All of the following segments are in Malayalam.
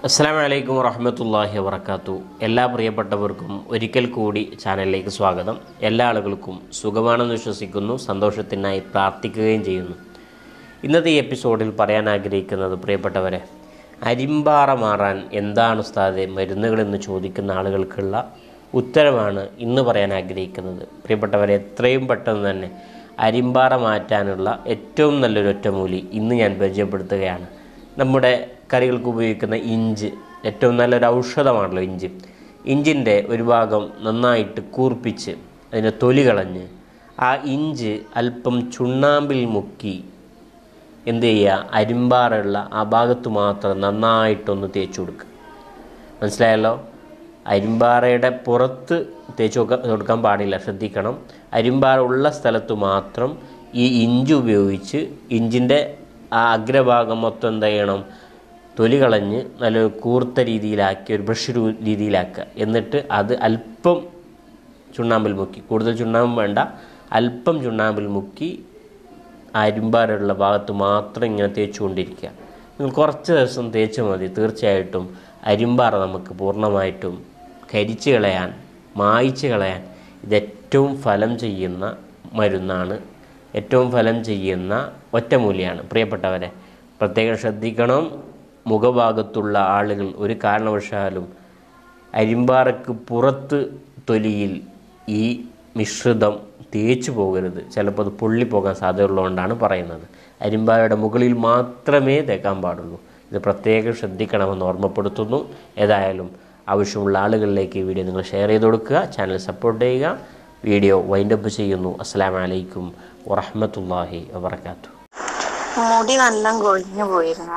അസ്സാം വലൈക്കും വറഹമത്തല്ലാഹി വബർക്കാത്തു എല്ലാ പ്രിയപ്പെട്ടവർക്കും ഒരിക്കൽ കൂടി ചാനലിലേക്ക് സ്വാഗതം എല്ലാ ആളുകൾക്കും സുഖമാണെന്ന് വിശ്വസിക്കുന്നു സന്തോഷത്തിനായി പ്രാർത്ഥിക്കുകയും ചെയ്യുന്നു ഇന്നത്തെ ഈ എപ്പിസോഡിൽ പറയാൻ ആഗ്രഹിക്കുന്നത് പ്രിയപ്പെട്ടവരെ അരിമ്പാറ മാറാൻ എന്താണ് ഉസ്താദെ മരുന്നുകളെന്ന് ചോദിക്കുന്ന ആളുകൾക്കുള്ള ഉത്തരമാണ് ഇന്ന് പറയാൻ ആഗ്രഹിക്കുന്നത് പ്രിയപ്പെട്ടവരെ എത്രയും പെട്ടെന്ന് തന്നെ അരിമ്പാറ മാറ്റാനുള്ള ഏറ്റവും നല്ലൊരു ഒറ്റമൂലി ഇന്ന് ഞാൻ പരിചയപ്പെടുത്തുകയാണ് നമ്മുടെ കറികൾക്ക് ഉപയോഗിക്കുന്ന ഇഞ്ച് ഏറ്റവും നല്ലൊരു ഔഷധമാണല്ലോ ഇഞ്ചി ഇഞ്ചിൻ്റെ ഒരു ഭാഗം നന്നായിട്ട് കൂർപ്പിച്ച് അതിൻ്റെ തൊലി കളഞ്ഞ് ആ ഇഞ്ച് അല്പം ചുണ്ണാമ്പിൽ മുക്കി എന്ത് ചെയ്യുക അരിമ്പാറുള്ള ആ ഭാഗത്ത് മാത്രം നന്നായിട്ടൊന്ന് തേച്ച് കൊടുക്കുക മനസ്സിലായല്ലോ അരിമ്പാറയുടെ പുറത്ത് തേച്ച് കൊടുക്കാൻ കൊടുക്കാൻ പാടില്ല ശ്രദ്ധിക്കണം അരിമ്പാറ ഉള്ള സ്ഥലത്ത് മാത്രം ഈ ഇഞ്ചി ഉപയോഗിച്ച് ഇഞ്ചിൻ്റെ ആ അഗ്രഭാഗം മൊത്തം എന്ത് ചെയ്യണം തൊലി കളഞ്ഞ് നല്ലൊരു കൂർത്ത രീതിയിലാക്കി ഒരു ബ്രഷ് രൂ- രീതിയിലാക്കുക എന്നിട്ട് അത് അല്പം ചുണ്ണാമ്പിൽ മുക്കി കൂടുതൽ ചുണ്ണാമ്പ് വേണ്ട അല്പം ചുണ്ണാമ്പിൽ മുക്കി അരിമ്പാറുള്ള ഭാഗത്ത് മാത്രം ഇങ്ങനെ തേച്ചുകൊണ്ടിരിക്കുക നിങ്ങൾ കുറച്ച് ദിവസം തേച്ച് മതി തീർച്ചയായിട്ടും അരിമ്പാറ നമുക്ക് പൂർണ്ണമായിട്ടും കരിച്ച് കളയാൻ മായ്ച്ച് കളയാൻ ഇത് ഏറ്റവും ഫലം ചെയ്യുന്ന മരുന്നാണ് ഏറ്റവും ഫലം ചെയ്യുന്ന ഒറ്റമൂലിയാണ് പ്രിയപ്പെട്ടവരെ പ്രത്യേകം ശ്രദ്ധിക്കണം മുഖഭാഗത്തുള്ള ആളുകൾ ഒരു കാരണവശാലും അരിമ്പാറക്ക് പുറത്ത് തൊലിയിൽ ഈ മിശ്രിതം തേച്ചു പോകരുത് ചിലപ്പോൾ അത് പൊള്ളിപ്പോകാൻ സാധ്യതയുള്ളതുകൊണ്ടാണ് പറയുന്നത് അരിമ്പാറയുടെ മുകളിൽ മാത്രമേ തേക്കാൻ പാടുള്ളൂ ഇത് പ്രത്യേകം ശ്രദ്ധിക്കണമെന്ന് ഓർമ്മപ്പെടുത്തുന്നു ഏതായാലും ആവശ്യമുള്ള ആളുകളിലേക്ക് ഈ വീഡിയോ നിങ്ങൾ ഷെയർ ചെയ്ത് കൊടുക്കുക ചാനൽ സപ്പോർട്ട് ചെയ്യുക വീഡിയോ വൈൻഡപ്പ് ചെയ്യുന്നു അസ്സാം വലൈക്കും വറഹമത്തല്ലാഹി വാബർക്കാത്തു മുടി നല്ല കൊഴിഞ്ഞു പോയിരുന്നു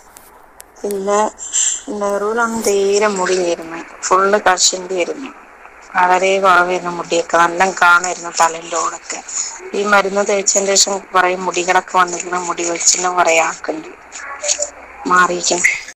പിന്നെ നെറൂലൊന്നും തീരെ മുടിയായിരുന്നു ഫുള്ള് കഷിൻ്റെ ആയിരുന്നു വളരെ കുറവായിരുന്നു മുടിയൊക്കെ നല്ല കാണുമായിരുന്നു തലേൻ്റെ ഓടൊക്കെ ഈ മരുന്ന് തേച്ചതിന് ശേഷം കുറെ മുടികളൊക്കെ വന്നിരിക്കണം മുടി വെച്ചിലും കുറെ ആക്കുന്നുണ്ട് മാറിയിരിക്കണം